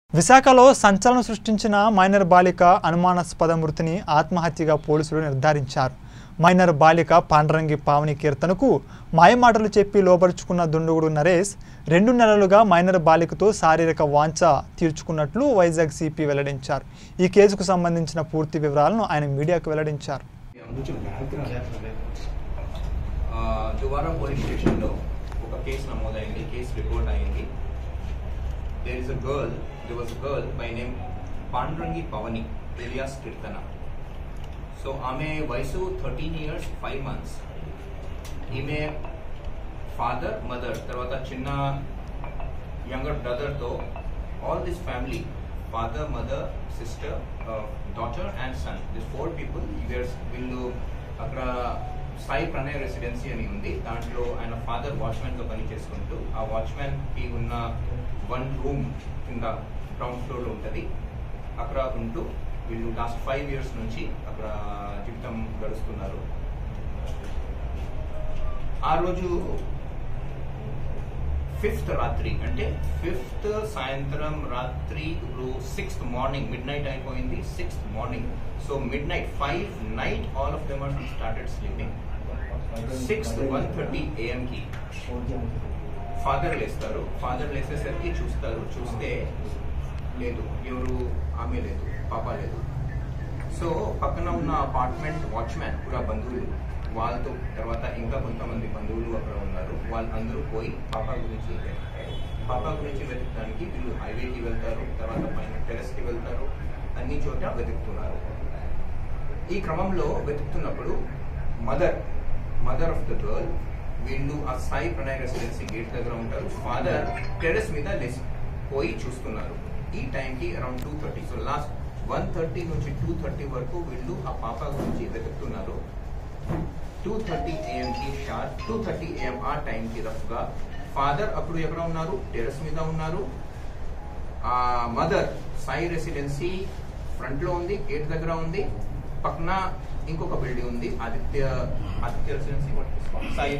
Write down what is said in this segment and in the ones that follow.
విశాఖలో సంచలనం సృష్టించిన మైనర్ బాలిక అనుమానాస్పద మృతిని ఆత్మహత్యగా పోలీసులు నిర్ధారించారు మైనర్ బాలిక పాండరంగి పావని కీర్తనకు మాయమాటలు చెప్పి లోపరుచుకున్న దుండుగుడు నరేష్ రెండు నెలలుగా మైనర్ బాలికతో శారీరక వాంఛ తీర్చుకున్నట్లు వైజాగ్ సిపి వెల్లడించారు ఈ కేసుకు సంబంధించిన పూర్తి వివరాలను ఆయన మీడియాకు వెల్లడించారు ఆ, దువారం పోలీస్ స్టేషన్లో ఒక కేసు నమోదైంది కేసు రిపోర్ట్ అయింది there is a girl they was girl by name Pandrangi Pavani alias Keerthana so ఆమె వయసు థర్టీన్ ఇయర్స్ ఫైవ్ మంత్స్ ఈమె ఫాదర్ మదర్ తర్వాత చిన్న యంగర్ బ్రదర్తో all this family father mother sister daughter and son this four people వీళ్ళు అక్కడ Sai Pranay residency అని ఉంది దాంట్లో ఆయన ఫాదర్ వాచ్మెన్ గా పని చేసుకుంటూ ఆ వాచ్మెన్ కి ఉన్న వన్ రూమ్ కింద గ్రౌండ్ ఫ్లోర్ లో ఉంటది అక్కడ ఉంటూ వీళ్ళు లాస్ట్ ఫైవ్ ఇయర్స్ నుంచి అక్కడ జీవితం గడుస్తున్నారు ఆ రోజు ఫిఫ్త్ రాత్రి అంటే ఫిఫ్త్ సాయంత్రం రాత్రి ఇప్పుడు సిక్స్త్ మార్నింగ్ మిడ్ నైట్ అయిపోయింది sixth morning so midnight five night all of them are started sleeping sixth one thirty AM కి ఫాదర్ లేస్తారు ఫాదర్ లేసేసరికి చూస్తారు చూస్తే లేదు ఎవరు ఆమె లేదు పాప లేదు సో పక్కన ఉన్న అపార్ట్మెంట్ వాచ్మ్యాన్ కూడా బంధువులు వాళ్ళతో తర్వాత ఇంకా కొంతమంది బంధువులు అక్కడ ఉన్నారు వాళ్ళందరూ పోయి పాప గురించి వెతుకుతారు పాప గురించి వెతకడానికి వీళ్ళు హైవేకి వెళ్తారు తర్వాత పైన టెరెస్ కి వెళ్తారు అన్ని చోట్ల వెతుకుతున్నారు ఈ క్రమంలో వెతుకుతున్నప్పుడు mother mother of the girl వీళ్ళు ఆ సాయి ప్రణయ్ రెసిడెన్సీ గేట్ దగ్గర ఉంటారు ఫాదర్ టెరెస్ మీద లేచి పోయి చూస్తున్నారు ఈ టైంకి around two thirty so last one thirty నుంచి టూ థర్టీ వరకు వీళ్ళు ఆ పాప గురించి వెతుకుతున్నారు టూ థర్టీ ఏఎంకి షార్ప్ టూ థర్టీ ఏఎం ఆ టైంకి రఫ్గా ఫాదర్ అప్పుడు ఎక్కడ ఉన్నారు టెరెస్ మీద ఉన్నారు ఆ మదర్ సాయి రెసిడెన్సీ ఫ్రంట్ లో ఉంది గేట్ దగ్గర ఉంది పక్కన ఇంకొక బిల్డింగ్ ఉంది ఆదిత్య ఆదిత్య రెసిడెన్సీ సాయి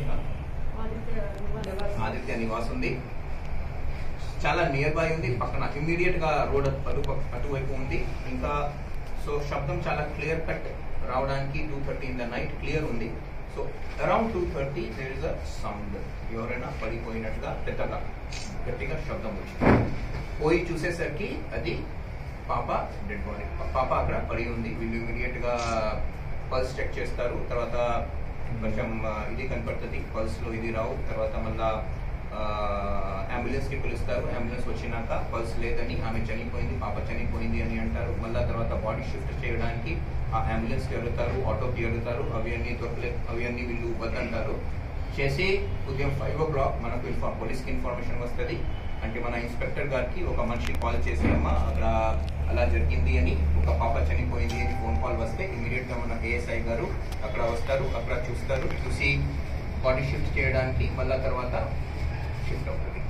ఆదిత్య నివాస్ ఉంది చాలా నియర్ బై ఉంది పక్కన ఇమ్మీడియట్ గా రోడ్ అటు అటువైపు ఉంది ఇంకా సో శబ్దం చాలా క్లియర్ కట్ రావడానికి two thirty in the night clear ఉంది so around two thirty there is a sound ఎవరైనా పడిపోయినట్టుగా పెద్దగా గట్టిగా శబ్దం వచ్చింది పోయి చూసేసరికి అది పాప డెడ్ బాడీ పాప అక్కడ పడి ఉంది వీళ్ళు ఇమీడియట్ గా పల్స్ చెక్ చేస్తారు తర్వాత కొంచెం ఆ, ఇది కనపడుతుంది పల్స్ లో ఇది రావు తర్వాత మళ్ళా అంబులెన్స్ కి పిలుస్తారు అంబులెన్స్ వచ్చినాక పల్స్ లేదని ఆమె చనిపోయింది పాప చనిపోయింది అని అంటారు మళ్ళా తర్వాత బాడీ షిఫ్ట్ చేయడానికి ఆ అంబులెన్స్ కి వెళ్తారు ఆటోకి వెళ్తారు అవి అన్ని దొరకలే అవి అన్ని వీళ్ళు వద్దంటారు చేసి ఉదయం ఫైవ్ ఓ క్లాక్ మనకు ఇన్ఫార్మ్ పోలీస్కి ఇన్ఫర్మేషన్ వస్తుంది అంటే మన ఇన్స్పెక్టర్ గారికి ఒక మనిషి కాల్ చేసి అమ్మ అక్కడ అలా జరిగింది అని ఒక పాప చనిపోయింది అని ఫోన్ కాల్ వస్తే ఇమీడియట్ గా మన ఏఎస్ఐ గారు అక్కడ వస్తారు అక్కడ చూస్తారు చూసి బాడీ షిఫ్ట్ చేయడానికి మళ్ళా తర్వాత షిఫ్ట్ అవుతుంది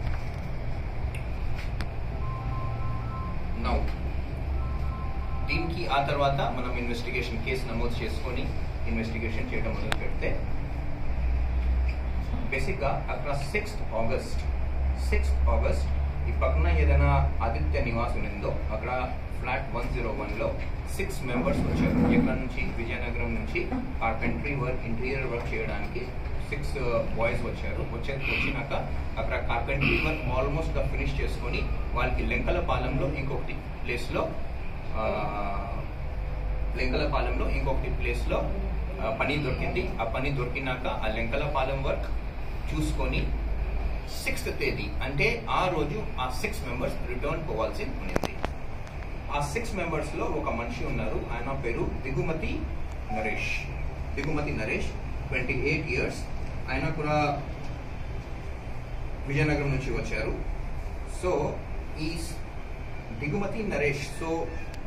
నౌ దీనికి ఆ తర్వాత మనం ఇన్వెస్టిగేషన్ కేసు నమోదు చేసుకొని ఇన్వెస్టిగేషన్ చేయడం మొదలు పెడితే బేసిక్ గా అక్కడ సిక్స్త్ ఆగస్ట్ సిక్స్త్ ఆగస్ట్ ఈ పక్కన ఏదైనా ఆదిత్య నివాస్ ఉందో అక్కడ ఫ్లాట్ వన్ జీరో వన్ లో సిక్స్ మెంబర్స్ వచ్చారు ఎక్కడ నుంచి విజయనగరం నుంచి కార్పెంటరీ వర్క్ ఇంటీరియర్ వర్క్ చేయడానికి సిక్స్ బాయ్స్ వచ్చారు వచ్చే వచ్చినాక అక్కడ కార్పెంటరీ వర్క్ ఆల్మోస్ట్ గా ఫినిష్ చేసుకొని వాళ్ళకి లెంకల పాలెంలో ఇంకొకటి ప్లేస్ లో ఆ, లెంకల పాలెంలో ఇంకొకటి ప్లేస్ లో ఆ, పని దొరికింది ఆ పని దొరికినాక ఆ లెంకల పాలెం వర్క్ చూసుకొని సిక్స్త్ తేదీ అంటే ఆ రోజు ఆ సిక్స్ మెంబర్స్ రిటర్న్ పోవాల్సి ఉన్నది ఆ సిక్స్ మెంబర్స్ లో ఒక మనిషి ఉన్నారు ఆయన పేరు దిగుమతి నరేష్ దిగుమతి నరేష్ ట్వంటీ ఎయిట్ ఇయర్స్ ఆయన కూడా విజయనగరం నుంచి వచ్చారు సో ఈ దిగుమతి నరేష్ సో